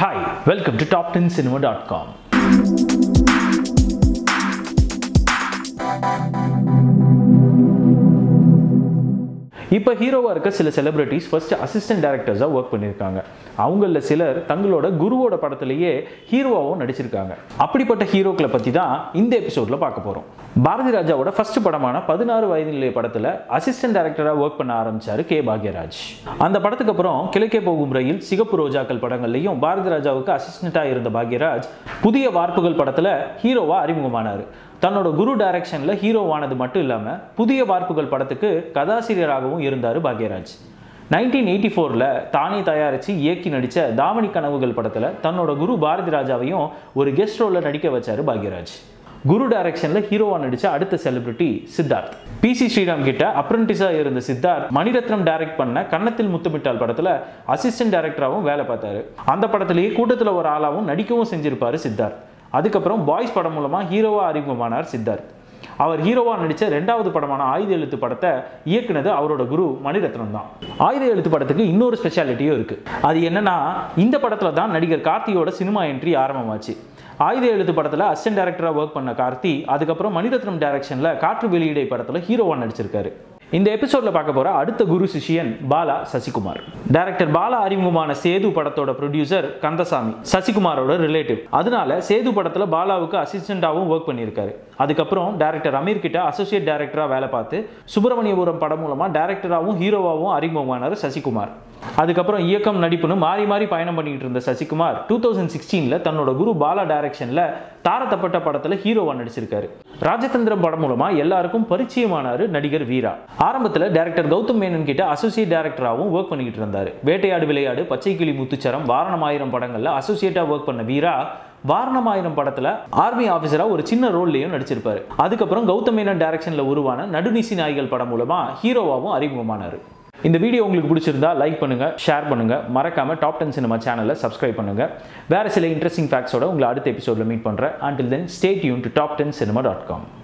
Hi, welcome to top10cinema.com. இப்போ ஹீரோவாக இருக்க சில செலிபிரிட்டிஸ் ஃபர்ஸ்ட் அசிஸ்டன்ட் டேரக்டர்ஸாக ஒர்க் பண்ணியிருக்காங்க அவங்களில் சிலர் தங்களோட குருவோட படத்திலேயே ஹீரோவாகவும் நடிச்சிருக்காங்க அப்படிப்பட்ட ஹீரோக்களை பற்றி தான் இந்த எபிசோடில் பார்க்க போகிறோம் பாரதி ராஜாவோட ஃபர்ஸ்ட் படமான பதினாறு வயது நிலைய படத்தில் அசிஸ்டன்ட் டேரக்டராக ஒர்க் பண்ண ஆரம்பிச்சாரு கே பாக்யராஜ் அந்த படத்துக்கு அப்புறம் கிழக்கே போகும் ரயில் சிகப்பு ரோஜாக்கள் படங்கள்லையும் பாரதி ராஜாவுக்கு அசிஸ்டண்ட்டாக இருந்த பாக்யராஜ் புதிய வார்ப்புகள் படத்தில் ஹீரோவாக அறிமுகமானார் தன்னோட குரு டைரக்ஷனில் ஹீரோவானது மட்டும் இல்லாமல் புதிய வார்ப்புகள் படத்துக்கு கதாசிரியராகவும் இருந்தார் பாக்யராஜ் நைன்டீன் எயிட்டி ஃபோரில் தானே தயாரித்து இயக்கி நடித்த தாவணி கனவுகள் படத்தில் தன்னோட குரு பாரதி ராஜாவையும் ஒரு கெஸ்ட் ரோலில் நடிக்க வச்சார் பாக்யராஜ் குரு டைரக்ஷனில் ஹீரோவாக நடித்த அடுத்த celebrity Siddharth P C Sreeram கிட்ட அப்ரண்டிஸாக இருந்த சித்தார்த் மணிரத்னம் டைரக்ட் பண்ண கன்னத்தில் முத்தமிட்டால் படத்தில் அசிஸ்டன்ட் டைரக்டராகவும் வேலை பார்த்தாரு அந்த படத்திலேயே கூட்டத்தில் ஒரு ஆளாகவும் நடிக்கவும் செஞ்சிருப்பாரு சித்தார்த் அதுக்கப்புறம் பாய்ஸ் படம் மூலமாக ஹீரோவாக அறிமுகமானார் சித்தார்த் அவர் ஹீரோவாக நடித்த ரெண்டாவது படமான ஆயுத எழுத்து படத்தை இயக்குனது அவரோட குரு மணிரத்னம் தான் ஆயுத எழுத்து படத்துக்கு இன்னொரு ஸ்பெஷாலிட்டியும் இருக்குது அது என்னன்னா இந்த படத்தில் தான் நடிகர் கார்த்தியோட சினிமா என்ட்ரி ஆரம்பமாச்சு ஆயுத எழுத்து படத்தில் அசிஸ்டன்ட் டேரக்டராக ஒர்க் பண்ண கார்த்தி அதுக்கப்புறம் மணிரத்னம் டைரக்ஷனில் காற்று வெளியீடை படத்தில் ஹீரோவாக நடிச்சிருக்காரு இந்த எபிசோட்ல பார்க்க போற அடுத்த குரு சிஷியன் பாலா சசிகுமார் டைரக்டர் பாலா அறிமுகமான சேது படத்தோட ப்ரொடியூசர் கந்தசாமி சசிகுமாரோட ரிலேட்டிவ் அதனால சேது படத்துல பாலாவுக்கு அசிஸ்டண்டாகவும் ஒர்க் பண்ணியிருக்காரு அதுக்கப்புறம் டைரக்டர் அமீர் கிட்ட அசோசியேட் டைரக்டரா வேலை பார்த்து சுப்பிரமணியபுரம் படம் மூலமா டைரக்டராகவும் ஹீரோவாகவும் அறிமுகமானார் சசிகுமார் அதுக்கப்புறம் இயக்கம் நடிப்புன்னு மாறி மாறி பயணம் பண்ணிட்டு இருந்த சசிகுமார் டூ தௌசண்ட் சிக்ஸ்டீனில் தன்னோட குரு பாலா டைரக்ஷனில் தாரத்தப்பட்ட படத்தில் ஹீரோவாக நடிச்சிருக்காரு ராஜதந்திரம் படம் மூலமாக எல்லாருக்கும் பரிச்சயமானார் நடிகர் வீரா ஆரம்பத்தில் டைரக்டர் கௌதம் மேனன் கிட்ட அசோசியேட் டைரக்டராகவும் ஒர்க் பண்ணிக்கிட்டு இருந்தார் வேட்டையாடு விளையாடு பச்சை கிளி முத்துச்சரம் வாரணமாயிரம் படங்களில் அசோசியேட்டாக ஒர்க் பண்ண வீரா வாரணமாயிரம் படத்துல ஆர்மி ஆஃபீஸரா ஒரு சின்ன ரோல்லையும் நடிச்சிருப்பாரு அதுக்கப்புறம் கௌதம் மேனன் டைரக்ஷன்ல உருவான நடுநிசி நாய்கள் படம் மூலமா ஹீரோவாகவும் அறிமுகமானார் இந்த வீடியோ உங்களுக்கு பிடிச்சிருந்தா லைக் பண்ணுங்க ஷேர் பண்ணுங்க மறக்காம டாப் டென் சினிமா சேனலை சப்ஸ்கிரைப் பண்ணுங்க வேற சில இன்ட்ரெஸ்டிங் ஃபேக்ட்ஸோட உங்களை அடுத்த எபிசோட்ல மீட் பண்றேன் until then stay tuned to top ten cinema dot com